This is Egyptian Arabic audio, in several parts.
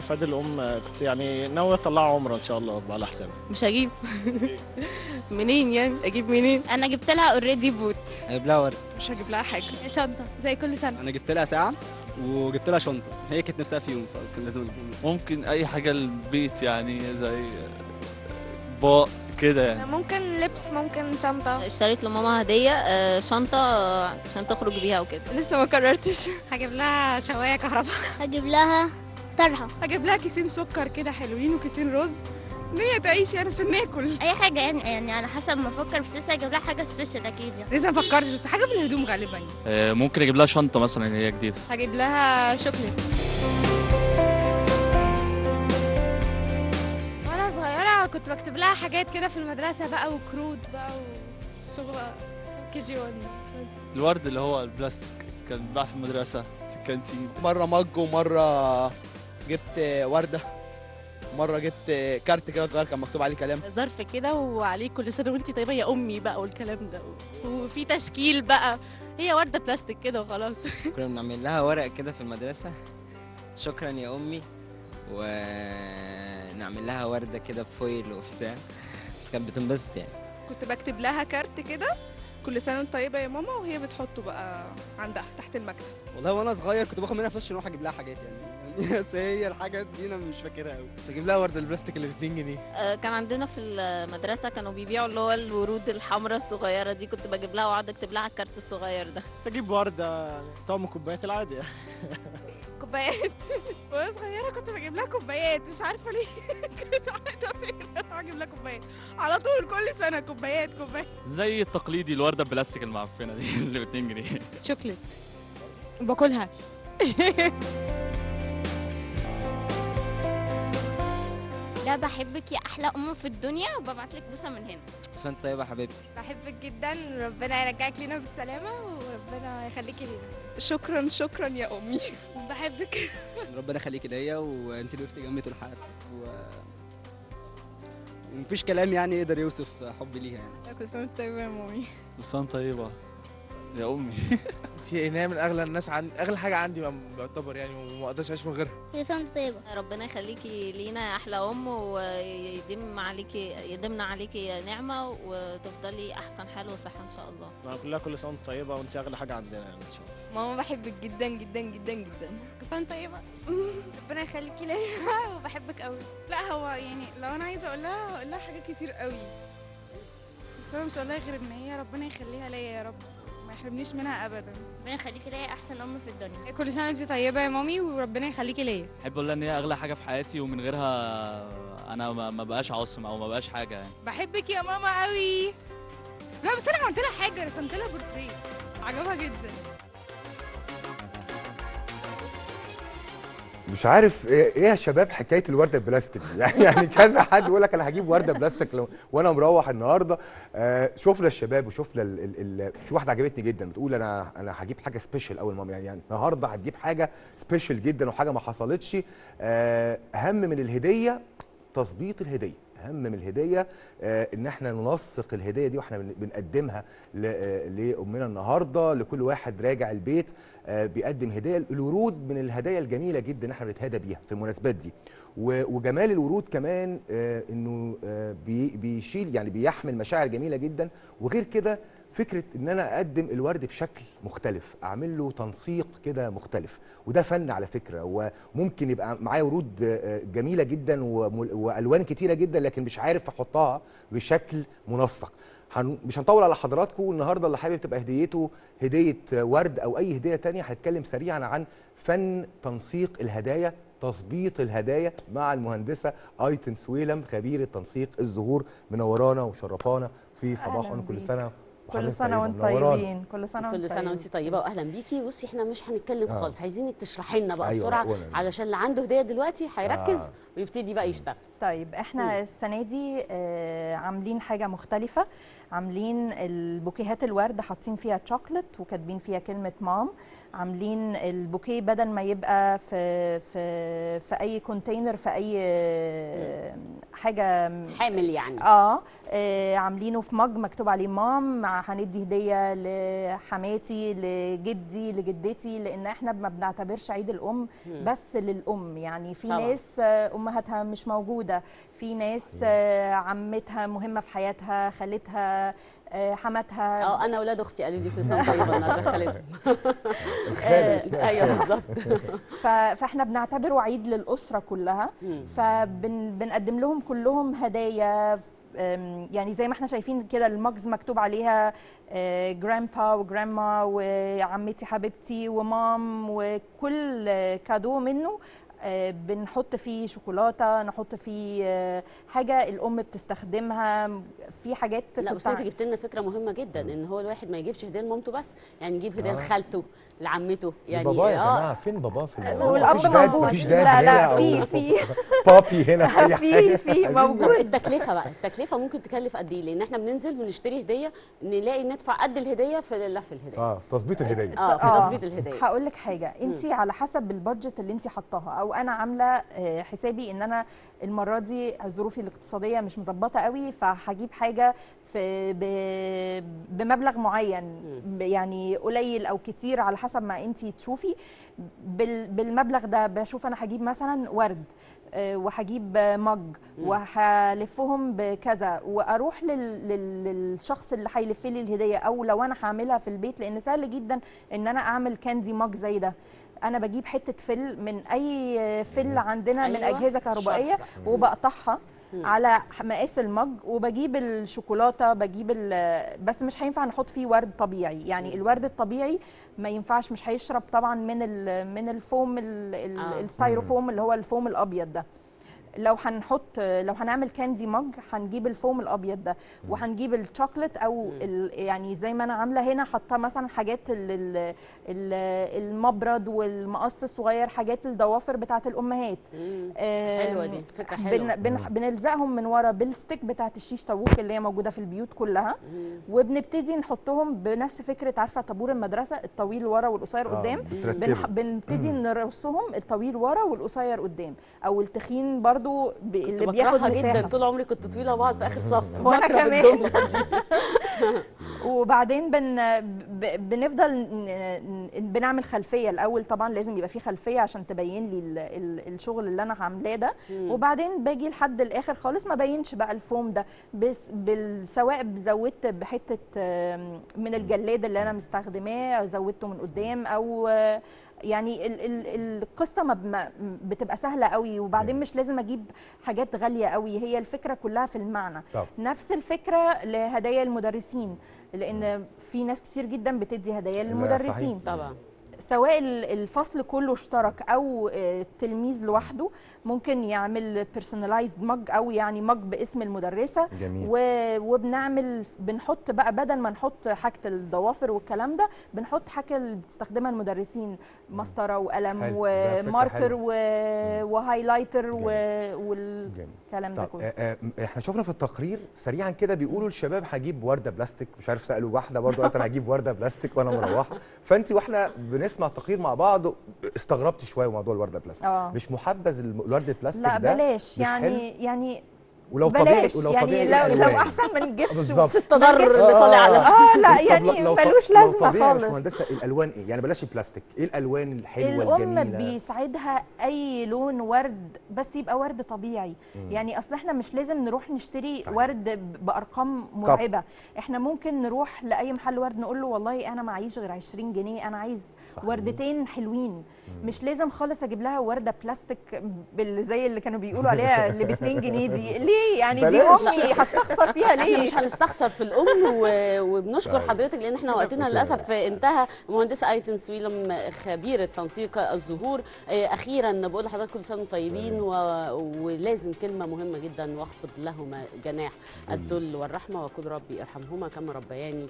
فادي الام كنت يعني ناوي اطلعه عمره ان شاء الله على حسابي مش هجيب منين يعني اجيب منين انا جبت لها اوريدي بوت هجيب لها ورد مش هجيب لها حاجه شنطه زي كل سنه انا جبت لها ساعه وجبت لها شنطه هي كانت نفسها في يوم فكان لازم أجيبها. ممكن اي حاجه للبيت يعني زي باق كده يعني ممكن لبس ممكن شنطه اشتريت لماما هديه آه، شنطه آه، عشان تخرج بيها وكده لسه ما قررتش هجيب لها شوايه كهرباء هجيب لها طرحه هجيب لها كيسين سكر كده حلوين وكيسين رز الدنيا تعيش يعني عشان ناكل اي حاجه يعني يعني على حسب ما افكر بس لسه هجيب لها حاجه سبيشال اكيد يعني لسه ما فكرتش بس حاجه من الهدوم غالبا ممكن اجيب لها شنطه مثلا هي جديده هجيب لها شوكليت وانا صغيره كنت بكتب لها حاجات كده في المدرسه بقى وكروت بقى وشغل كي جي 1 بس الورد اللي هو البلاستيك كان بيتباع في المدرسه في الكانتين مره مج ومره جبت ورده مره جبت كارت كده صغير كان مكتوب عليه كلام ظرف كده وعليه كل سنه وانت طيبه يا امي بقى والكلام ده وفي تشكيل بقى هي ورده بلاستيك كده وخلاص كنا بنعمل لها ورق كده في المدرسة شكرا يا أمي ونعمل لها وردة كده بفويل وبتاع بس كانت بتنبسط يعني كنت بكتب لها كارت كده كل سنه وانت طيبه يا ماما وهي بتحطه بقى عندها تحت المكتب والله وانا صغير كنت باخد منها فلوس عشان اروح اجيب لها حاجات يعني بس هي الحاجات دي انا مش فاكرها قوي تجيب لها ورده البلاستيك اللي ب 2 جنيه آه، كان عندنا في المدرسه كانوا بيبيعوا اللي هو الورود الحمراء الصغيره دي كنت بجيب لها واقعد اكتب لها على الكارت الصغير ده تجيب ورده يعني طعم كوبايات العادي كوبايات وانا صغيره كنت بجيب لها كوبايات مش عارفه ليه كنت قاعده فين اروح اجيب لها كوبايات على طول كل سنه كوبايات كوبايات زي التقليدي الورده البلاستيك المعفنه دي اللي ب 2 جنيه شوكليت باكلها لا بحبك يا احلى ام في الدنيا وببعت لك بوسه من هنا بس أنت طيبة يا حبيبتي بحبك جدا ربنا يرجعك لينا بالسلامه وربنا يخليكي لينا شكرا شكرا يا امي بحبك ربنا يخليك ليا وانت اللي وقفتي جنبي طول حياتك و... ومفيش كلام يعني يقدر يوصف حبي ليها يعني كل سنه وانت طيبه يا مامي لسان طيبه يا امي انت هي من اغلى الناس عن اغلى حاجه عندي بيعتبر يعني وما اقدرش اعيش من غيرها كل سنه وانت طيبه ربنا يخليكي لينا يا احلى ام ويديم عليكي يديمنا عليكي نعمه وتفضلي احسن حال وصحه ان شاء الله انا كلها كل سنه وانت طيبه وانت اغلى حاجه عندنا يعني ان شاء الله ماما بحبك جدا جدا جدا جدا كل سنه وانت طيبه ربنا يخليكي ليا وبحبك قوي لا هو يعني لو انا عايزه اقول لها هقول لها حاجات كتير قوي بس انا مش هقول لها غير ان هي ربنا يخليها ليا يا رب ما يحرمنيش منها ابدا ربنا يخليكي ليا احسن ام في الدنيا كل سنه وانت طيبه يا مامي وربنا يخليكي ليا احب اقول لها ان هي اغلى حاجه في حياتي ومن غيرها انا ما ما بقاش عاصم او ما بقاش حاجه يعني بحبك يا ماما قوي لا بس انا عملت لها حاجه رسمت لها بورتريه عجبها جدا مش عارف ايه إيه يا شباب حكايه الورده البلاستيك دي؟ يعني يعني كذا حد يقول لك انا هجيب ورده بلاستيك لو وانا مروح النهارده آه شفنا الشباب وشفنا ال ال ال في واحده عجبتني جدا بتقول انا انا هجيب حاجه سبيشال اول ما يعني, يعني النهارده هتجيب حاجه سبيشال جدا وحاجه ما حصلتش آه اهم من الهديه تظبيط الهديه اهم من الهديه آه ان احنا ننسق الهديه دي واحنا بن- بنقدمها ل- آه، لامنا النهارده لكل واحد راجع البيت آه بيقدم هديه الورود من الهدايا الجميله جدا احنا بنتهادى بيها في المناسبات دي و- وجمال الورود كمان آه انه آه بي- بيشيل يعني بيحمل مشاعر جميله جدا وغير كده فكره ان انا اقدم الورد بشكل مختلف اعمل له تنسيق كده مختلف وده فن على فكره وممكن يبقى معايا ورود آه، جميله جدا ومل- والوان كتيره جدا لكن مش عارف احطها بشكل منسق هن... مش هنطول على حضراتكم النهارده اللي حابب تبقى هديته هديه ورد او اي هديه تانية هنتكلم سريعا عن فن تنسيق الهدايا تظبيط الهدايا مع المهندسه ايتن سويلم خبيره تنسيق الزهور منورانا ومشرفانا في صباح أهلاً كل بيك. سنه كل وحضرتك سنة طيبة. وانتم منورانا. طيبين كل سنة كل سنه وانت طيبه واهلا بيكي بصي احنا مش هنتكلم آه. خالص عايزينك تشرحي لنا بقى أيوة، بسرعه وأنا- علشان اللي عنده هديه دلوقتي هيركز آه. ويبتدي بقى يشتغل طيب احنا السنة دي آه، عاملين حاجة مختلفة عاملين البوكيهات الورد حاطين فيها تشوكلت وكاتبين فيها كلمة مام عاملين البوكيه بدل ما يبقى في في في اي كونتينر في اي آه، حاجه حامل يعني اه آه، عاملينه في مج مكتوب عليه مام هندي هديه لحماتي لجدي لجدتي لان احنا ما بنعتبرش عيد الام مم. بس للام يعني في طبعاً. ناس آه، امهاتها مش موجوده في ناس آه، عمتها مهمه في حياتها خالتها آه، حماتها اه انا اولاد اختي قالوا لي كل سنه طيبه النهارده خالتهم الخالة اسمها ايوه الخالة. بالظبط ف- فاحنا بنعتبره عيد للاسره كلها مم. فبنقدم لهم كلهم هدايا أم، يعني زي ما احنا شايفين كده المجز مكتوب عليها جرandpa وجرandma وعمتي حبيبتي ومام وكل آه، كادو منه آه، بنحط فيه شوكولاته نحط فيه آه، حاجه الام بتستخدمها في حاجات لا كنت بس انت ع- جبت لنا فكره مهمه جدا ان هو الواحد ما يجيبش هديه لمامته بس يعني يجيب هديه آه. لخالته لعمته يعني بابا يا اه جماعه فين بابا في الموضوع والأب مفيش داد موجود. مفيش داد لا، لا، هنا في- أو في. بابي هنا في اي في- حاجه في عايزين موجود. التكلفه بقى التكلفه ممكن تكلف قد ايه لان احنا بننزل ونشتري هديه نلاقي ندفع قد الهديه في لف الهديه اه في تظبيط الهديه اه في تظبيط الهديه هقول لك حاجه انت على حسب البادجت اللي انت حطاها او انا عامله آه، حسابي ان انا المره دي ظروفي الاقتصاديه مش مظبطه قوي فهجيب حاجه في ب- بمبلغ معين ب- يعني قليل او كتير على حسب ما انت تشوفي بال- بالمبلغ ده بشوف انا هجيب مثلا ورد آه، وهجيب آه، مج وهلفهم بكذا واروح لل- لل- للشخص اللي هيلف لي الهديه او لو انا هعملها في البيت لان سهل جدا ان انا اعمل كاندي مج زي ده انا بجيب حته فل من اي فل عندنا من أيوة، اجهزه كهربائيه شاطرة. وبقطعها مم. على مقاس المج وبجيب الشوكولاته بجيب ال- بس مش هينفع نحط فيه ورد طبيعي يعني الورد الطبيعي ما ينفعش مش هيشرب طبعا من ال- من الفوم ال- ال- آه. الستايروفوم اللي هو الفوم الابيض ده لو هنحط لو هنعمل كاندي مج هنجيب الفوم الابيض ده وهنجيب الشوكليت او ال يعني زي ما انا عامله هنا حاطه مثلا حاجات ال ال ال المبرد والمقص الصغير حاجات الضوافر بتاعه الامهات مم. آم، حلوه دي فكره حلوه بن بن بنلزقهم من ورا بالستيك بتاعه الشيش طاووق اللي هي موجوده في البيوت كلها مم. وبنبتدي نحطهم بنفس فكره عارفه طابور المدرسه الطويل ورا والقصير آه، قدام بترتبهم. بنح... بنبتدي نرصهم الطويل ورا والقصير قدام او التخين برضو ب... اللي كنت بياخد بكرهها مساحه جدا طول عمري كنت طويله بقعد في اخر صف وأنا بكره كمان. الجملة دي. وبعدين بن ب- بنفضل ن- ن- بنعمل خلفيه الاول طبعا لازم يبقى في خلفيه عشان تبين لي ال- ال- الشغل اللي انا عاملاه ده مم. وبعدين باجي لحد الاخر خالص ما بينش بقى الفوم ده بس بال- سواء زودت بحته آم، من الجلاد اللي انا مستخدماه زودته من قدام او آه، يعني ال ال القصه ما ب- ما بتبقى سهله قوي وبعدين مش لازم اجيب حاجات غاليه قوي هي الفكره كلها في المعنى طب. نفس الفكره لهدايا المدرسين لان في ناس كتير جدا بتدي هدايا للمدرسين طبعا سواء ال- الفصل كله اشترك او آه، التلميذ لوحده ممكن يعمل بيرسونلايزد مج او يعني مج باسم المدرسه جميل و- وبنعمل بنحط بقى بدل ما نحط حاجه الضوافر والكلام ده بنحط حاجه اللي بتستخدمها المدرسين مسطره وقلم حلو، ده فكرة وماركر حلوة. و- وهايلايتر و- جميل. والكلام ده طب كله آه، آه، احنا شفنا في التقرير سريعا كده بيقولوا الشباب هجيب ورده بلاستيك مش عارف سالوا واحده برضو قالت انا هجيب ورده بلاستيك وانا مروحه فانت واحنا بنسمع التقرير مع بعض استغربت شويه موضوع الورده البلاستيك اه مش محبذ الم- الورد البلاستيك لا ده بلاش مش حلو؟ يعني يعني ولو طبيعي بلاش ولو يعني طبيعي لو, لو الألوان. احسن ما نجيبش بالظبط. بص التضرر اللي طالع على اه لا طب يعني لو- ملوش لو لازمه طبيعي يا خالص باشمهندسه الالوان ايه يعني بلاش البلاستيك ايه الالوان الحلوه الام الجميله بيساعدها اي لون ورد بس يبقى ورد طبيعي مم. يعني اصل احنا مش لازم نروح نشتري صحيح. ورد ب- بارقام مرعبه احنا ممكن نروح لاي محل ورد نقول له والله انا معيش غير 20 جنيه انا عايز صحيح. وردتين حلوين مش لازم خالص اجيب لها ورده بلاستيك بال- زي اللي كانوا بيقولوا عليها اللي ب 2 جنيه دي ليه يعني دي بلاش. امي هستخسر فيها احنا ليه مش هنستخسر في الام و- وبنشكر طيب. حضرتك لان احنا وقتنا للاسف انتهى المهندسه ايتن سويلم خبيره تنسيق الزهور آه، اخيرا بقول لحضرتك كل سنه وانتم طيبين و... ولازم كلمه مهمه جدا واخفض لهما جناح الذل والرحمه وقل ربي ارحمهما كما ربياني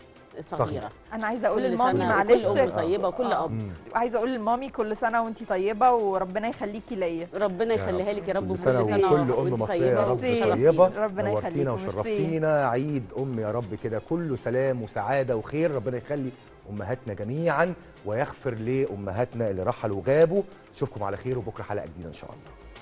صغيره انا عايزه اقول كل لمامي سنه معلش وكل ام طيبه وكل آه. اب مم. عايزه اقول لمامي كل سنه وانت طيبه وربنا يخليكي ليا ربنا يخليها لك يا رب كل وكل سنه سنه وكل ام وانت مصريه يا رب ميرسي. طيبه ربنا نورتينا يخليكم. وشرفتينا عيد ام يا رب كده كله سلام وسعاده وخير ربنا يخلي امهاتنا جميعا ويغفر لامهاتنا اللي رحلوا وغابوا اشوفكم على خير وبكره حلقه جديده ان شاء الله